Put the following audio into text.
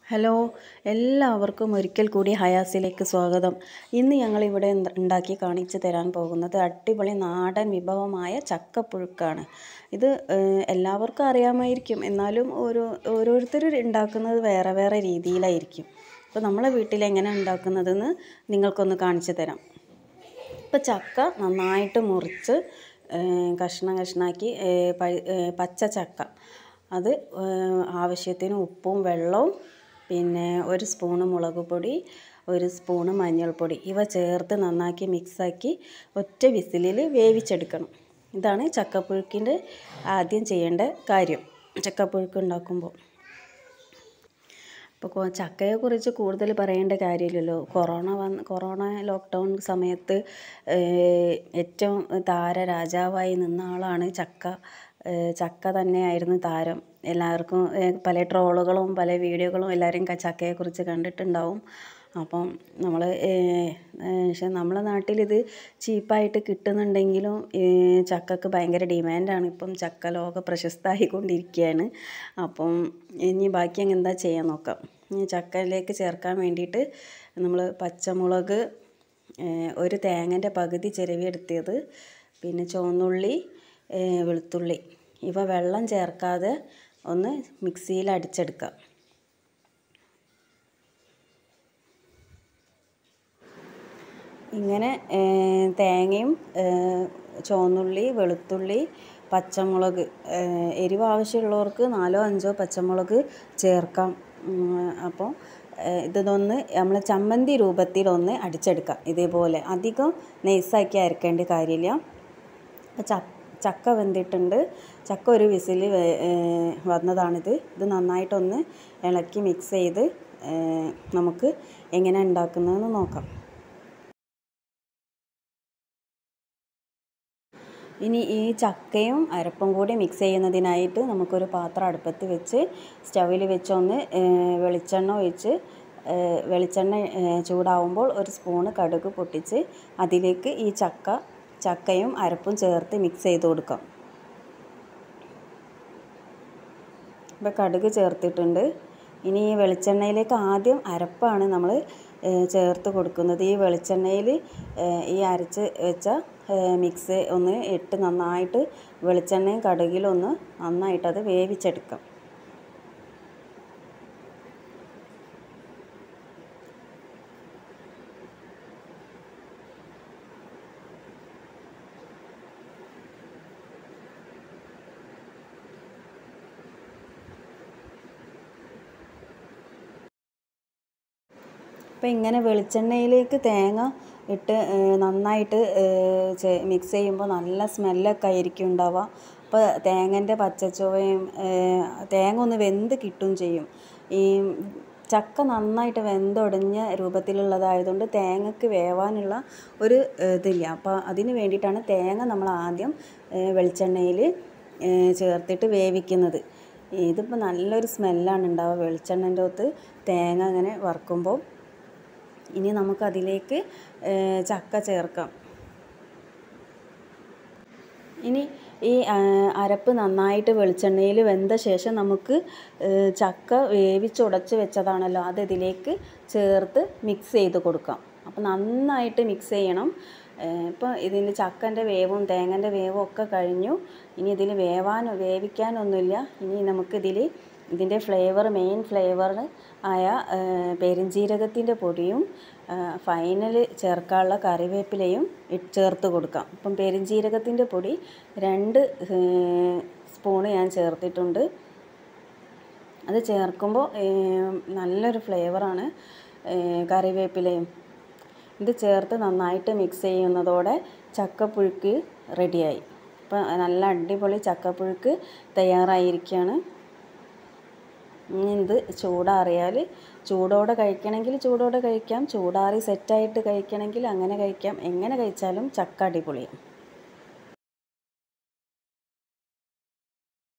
hello എല്ലാവർക്കും ഒരിക്കൽ കൂടി ഹയാസിലേക്ക് സ്വാഗതം ഇന്ന് ഞങ്ങളിവിടെ എന്ത- ഉണ്ടാക്കി കാണിച്ചു തരാൻ പോകുന്നത് അടിപൊളി നാടൻ വിഭവമായ ചക്കപ്പുഴുക്കാണ് ഇത് ഏഹ്, എല്ലാവർക്കും അറിയാമായിരിക്കും എന്നാലും ഓരോ ഓരോരുത്തർ ഉണ്ടാക്കുന്നത് വേറെ വേറെ രീതിയിലായിരിക്കും അപ്പോൾ നമ്മളെ വീട്ടിൽ എങ്ങനെ ഉണ്ടാക്കുന്നതെന്ന് നിങ്ങൾക്കൊന്ന് കാണിച്ചു തരാം ഇപ്പോൾ ചക്ക നന്നായിട്ട് മുറിച്ച് ഏഹ്, കഷ്ണം കഷ്ണാക്കി ഏഹ്, പഴ- ഏഹ്, പച്ച ചക്ക അത് ഏഹ്, ആവശ്യത്തിന് ഉപ്പും വെള്ളവും പിന്നെ ഒരു സ്പൂണ് മുളക് പൊടി ഒരു സ്പൂണ് മഞ്ഞൾപ്പൊടി ഇവ ചേർത്ത് നന്നാക്കി മിക്സാക്കി ഒറ്റ വിസിലിൽ വേവിച്ചെടുക്കണം ഇതാണ് ചക്കപ്പുഴുക്കിൻ്റെ ആദ്യം ചെയ്യേണ്ട കാര്യം ചക്കപ്പുഴുക്ക് ഉണ്ടാക്കുമ്പോൾ ഇപ്പോൾ ചക്കയെക്കുറിച്ച് കൂടുതൽ പറയേണ്ട കാര്യമില്ലല്ലോ കൊറോണ വന്ന് കൊറോണ ലോക്ക്ഡൗൺ സമയത്ത് ഏഹ്, ഏറ്റവും താര രാജാവായി നിന്ന ആളാണ് ചക്ക ഏഹ്, ചക്ക തന്നെയായിരുന്നു താരം എല്ലാവർക്കും ഏഹ്, പല ട്രോളുകളും പല വീഡിയോകളും എല്ലാവരും ക- ചക്കയെക്കുറിച്ച് കണ്ടിട്ടുണ്ടാവും അപ്പം നമ്മൾ പക്ഷെ നമ്മളെ നാട്ടിലിത് ചീപ്പായിട്ട് കിട്ടുന്നുണ്ടെങ്കിലും ഏഹ്, ചക്കക്ക് ഭയങ്കര ഡിമാൻഡാണ് ഇപ്പം ചക്ക ലോക പ്രശസ്തമായിക്കൊണ്ടിരിക്കുകയാണ് അപ്പം ഇനി ബാക്കി അങ്ങ് എന്താ ചെയ്യാൻ നോക്കാം ഇനി ചക്കയിലേക്ക് ചേർക്കാൻ വേണ്ടിയിട്ട് നമ്മൾ പച്ചമുളക് ഏഹ്, ഒരു തേങ്ങൻ്റെ പകുതി ചിരവിയെടുത്തത് പിന്നെ ചുവന്നുള്ളി ഏഹ്, വെളുത്തുള്ളി ഇവ വെള്ളം ചേർക്കാതെ ഒന്ന് മിക്സിയിൽ അടിച്ചെടുക്കാം ഇങ്ങനെ ഏഹ്, തേങ്ങയും ഏഹ്, ചുവന്നുള്ളി വെളുത്തുള്ളി പച്ചമുളക് ഏഹ്, എരിവ് ആവശ്യമുള്ളവർക്ക് നാലോ അഞ്ചോ പച്ചമുളക് ചേർക്കാം ഉം, അപ്പോൾ ഏഹ്, ഇതൊന്ന് നമ്മൾ ചമ്മന്തി രൂപത്തിലൊന്ന് അടിച്ചെടുക്കാം ഇതേപോലെ അധികം നൈസാക്കി അരക്കേണ്ട കാര്യമില്ല അപ്പോൾ ച ചക്ക വെന്തിട്ടുണ്ട് ചക്ക ഒരു വിസിൽ വന്നതാണിത് ഇത് നന്നായിട്ടൊന്ന് ഇളക്കി മിക്സ് ചെയ്ത് ഏഹ്, നമുക്ക് എങ്ങനെ ഉണ്ടാക്കുന്നതെന്ന് നോക്കാം ഇനി ഈ ചക്കയും അരപ്പും കൂടി മിക്സ് ചെയ്യുന്നതിനായിട്ട് നമുക്കൊരു പാത്രം അടുപ്പത്ത് വെച്ച് സ്റ്റവിൽ വെച്ചൊന്ന് ഏഹ്, വെളിച്ചെണ്ണ ഒഴിച്ച് ഏഹ്, വെളിച്ചെണ്ണ ഏഹ്, ചൂടാവുമ്പോൾ ഒരു സ്പൂണ് കടുക് പൊട്ടിച്ച് അതിലേക്ക് ഈ ചക്ക ചക്കയും അരപ്പും ചേർത്ത് മിക്സ് ചെയ്ത് കൊടുക്കാം ഇപ്പോൾ കടുക് ചേർത്തിട്ടുണ്ട് ഇനി ഈ വെളിച്ചെണ്ണയിലേക്ക് ആദ്യം അരപ്പാണ് നമ്മൾ ചേർത്ത് കൊടുക്കുന്നത് ഈ വെളിച്ചെണ്ണയിൽ ഈ അരച്ച് വെച്ച ഏഹ്, മിക്സ് ഒന്ന് ഇട്ട് നന്നായിട്ട് വെളിച്ചെണ്ണയും കടുകിലൊന്ന് നന്നായിട്ടത് വേവിച്ചെടുക്കാം അപ്പോൾ ഇങ്ങനെ വെളിച്ചെണ്ണയിലേക്ക് തേങ്ങ ഇട്ട് ഏഹ്, നന്നായിട്ട് മിക്സ് ചെയ്യുമ്പോൾ നല്ല സ്മെല്ലൊക്കെ ആയിരിക്കും ഉണ്ടാവുക അപ്പോൾ തേങ്ങൻ്റെ പച്ചച്ചുവയും ഏഹ്, തേങ്ങ ഒന്ന് വെന്ത് കിട്ടും ചെയ്യും ഈ ചക്ക നന്നായിട്ട് വെന്തൊടഞ്ഞ രൂപത്തിലുള്ളതായതുകൊണ്ട് തേങ്ങക്ക് വേവാനുള്ള ഒരു ഏഹ്, ഇതില്ല അപ്പോൾ അതിന് വേണ്ടിയിട്ടാണ് തേങ്ങ നമ്മൾ ആദ്യം വെളിച്ചെണ്ണയിൽ ചേർത്തിട്ട് വേവിക്കുന്നത് ഇതിപ്പോൾ നല്ലൊരു സ്മെല്ലാണ് ഉണ്ടാവുക വെളിച്ചെണ്ണൻ്റെ ഒത്ത് തേങ്ങ അങ്ങനെ വറുക്കുമ്പോൾ ഇനി നമുക്കതിലേക്ക് ഏഹ്, ചക്ക ചേർക്കാം ഇനി ഈ ആ, അരപ്പ് നന്നായിട്ട് വെളിച്ചെണ്ണയിൽ വെന്ത ശേഷം നമുക്ക് ഏഹ്, ചക്ക വേവിച്ചുടച്ച് വെച്ചതാണല്ലോ അത് ഇതിലേക്ക് ചേർത്ത് മിക്സ് ചെയ്ത് കൊടുക്കാം അപ്പോൾ നന്നായിട്ട് മിക്സ് ചെയ്യണം ഇപ്പോൾ ഇതിൻ്റെ ചക്കൻ്റെ വേവും തേങ്ങൻ്റെ വേവും ഒക്കെ കഴിഞ്ഞു ഇനി ഇതിൽ വേവാനോ വേവിക്കാനൊന്നുമില്ല ഇനി നമുക്കിതിൽ ഇതിൻ്റെ ഫ്ലേവർ മെയിൻ ഫ്ലേവർ ആയ ഏഹ്, പെരുംജീരകത്തിൻ്റെ പൊടിയും ഫൈനൽ ചേർക്കാനുള്ള കറിവേപ്പിലയും ഇട്ട് ചേർത്ത് കൊടുക്കാം അപ്പം പെരുംജീരകത്തിൻ്റെ പൊടി രണ്ട് ഏഹ്, സ്പൂണ് ഞാൻ ചേർത്തിട്ടുണ്ട് അത് ചേർക്കുമ്പോൾ ഏഹ്, നല്ലൊരു ഫ്ലേവറാണ് ഏഹ്, കറിവേപ്പിലയും ഇത് ചേർത്ത് നന്നായിട്ട് മിക്സ് ചെയ്യുന്നതോടെ ചക്കപ്പുഴുക്ക് റെഡിയായി അപ്പം നല്ല അടിപൊളി ചക്കപ്പുഴുക്ക് തയ്യാറായിരിക്കുകയാണ് ഇനി ഇത് ചൂടാറിയാൽ ചൂടോടെ കഴിക്കണമെങ്കിൽ ചൂടോടെ കഴിക്കാം ചൂടാറി സെറ്റായിട്ട് കഴിക്കണമെങ്കിൽ അങ്ങനെ കഴിക്കാം എങ്ങനെ കഴിച്ചാലും ചക്ക അടിപൊളിയാണ്